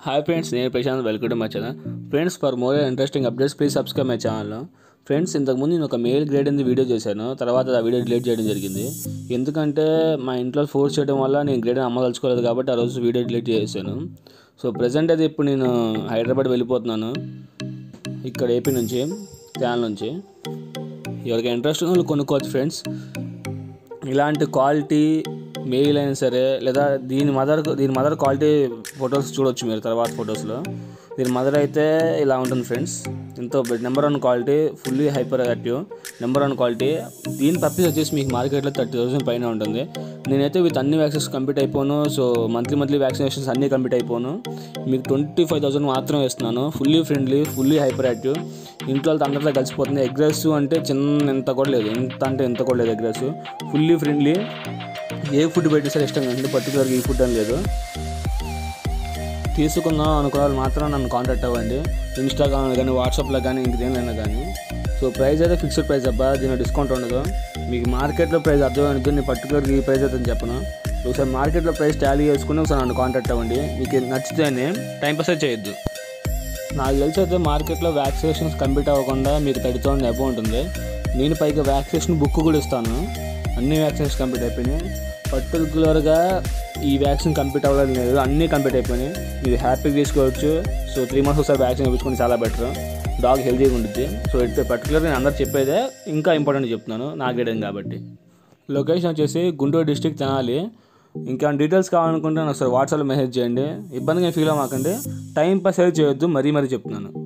hi friends నేను Prashant welcome to my channel friends for more interesting updates please subscribe my channel friends ఇంతకుముందు నేను ఒక mail grade అనేది video చేశాను తర్వాత ఆ వీడియో డిలీట్ చేయడం జరిగింది ఎందుకంటే మా ఇంట్లో ఫోర్స్ చేయడం వల్ల నేను గ్రేడ్ అమ్మదలుచుకోలేదు కాబట్టి ఆ రోజు వీడియో డిలీట్ చేశాను సో ప్రజెంట్ అయితే ఇప్పుడు నేను హైదరాబాద్ వెళ్ళిపోతున్నాను ఇక్కడ ఏపీ నుంచి ఛానల్ నుంచి ఎవరికి ఇంట్రెస్ట్ ఉన్న వాళ్ళు కొనుక్కోవచ్చు ఫ్రెండ్స్ ఇలాంటి క్వాలిటీ మెయిల్ అయినా సరే లేదా దీని మదర్ దీని మదర్ క్వాలిటీ ఫొటోస్ చూడొచ్చు మీరు తర్వాత ఫొటోస్లో దీని మదర్ అయితే ఇలా ఉంటుంది ఫ్రెండ్స్ ఎంతో number one quality fully hyper active number one quality దీని పర్పస్ వచ్చేసి మీకు మార్కెట్లో థర్టీ థౌసండ్ పైన ఉంటుంది నేనైతే విత్ అన్ని వ్యాక్సిన్స్ కంప్లీట్ అయిపోను సో మంత్లీ మంత్లీ వ్యాక్సినేషన్స్ అన్నీ కంప్లీట్ అయిపోను మీకు ట్వంటీ ఫైవ్ థౌసండ్ మాత్రం ఇస్తున్నాను fully friendly fully hyper active ఇంట్లో వాళ్ళతో అందరితో కలిసిపోతుంది అగ్రెసివ్ అంటే చిన్న ఎంత కూడా లేదు ఎంత అంటే ఎంత కూడా లేదు అగ్రెసివ్ ఫుల్లీ ఫ్రెండ్లీ ఏ ఫుడ్ పెట్టి సరే ఇష్టం అంటే పర్టికులర్గా ఈ ఫుడ్ అని లేదు తీసుకుందాం అనుకున్న వాళ్ళు మాత్రం నన్ను కాంటాక్ట్ అవ్వండి ఇన్స్టాగ్రామ్లో కానీ వాట్సాప్లో కానీ ఇంకేదైనా కానీ సో ప్రైస్ అయితే ఫిక్స్డ్ ప్రైస్ అబ్బా దీని డిస్కౌంట్ ఉండదు మీకు మార్కెట్లో ప్రైస్ అర్థమైంది నేను పర్టికులర్గా ఈ ప్రైస్ అయితే చెప్పను ఒకసారి మార్కెట్లో ప్రైస్ టాలీ చేసుకుని ఒకసారి నన్ను కాంటాక్ట్ అవ్వండి మీకు నచ్చితేనే టైం పాస్ అయితే చేయొద్దు నాకు తెలిసి అయితే మార్కెట్లో వ్యాక్సినేషన్స్ కంప్లీట్ అవ్వకుండా మీకు థర్టీ థౌసండ్ అబౌ ఉంటుంది నేను పైగా వ్యాక్సినేషన్ బుక్ కూడా ఇస్తాను అన్ని వ్యాక్సినేషన్ కంప్లీట్ అయిపోయినాయి పర్టికులర్గా ఈ వ్యాక్సిన్ కంప్లీట్ అవ్వలేదు లేదు అన్నీ కంప్లీట్ అయిపోయినాయి మీరు హ్యాపీగా తీసుకోవచ్చు సో త్రీ మంత్స్ ఒకసారి వ్యాక్సిన్ వేయించుకుని చాలా బెటర్ డాగ్ హెల్తీగా ఉంటుంది సో ఇట్ పర్టికులర్గా నేను అందరు చెప్పేదే ఇంకా ఇంపార్టెంట్ చెప్తున్నాను నాకేయడం కాబట్టి లొకేషన్ వచ్చేసి గుంటూరు డిస్టిక్ తెనాలి ఇంకా డీటెయిల్స్ కావాలనుకుంటే నాకు ఒకసారి వాట్సాప్లో మెసేజ్ చేయండి ఇబ్బందిగా ఫీల్ అవ్వకండి టైం పాస్ అయితే చేయొద్దు మరీ మరీ చెప్తున్నాను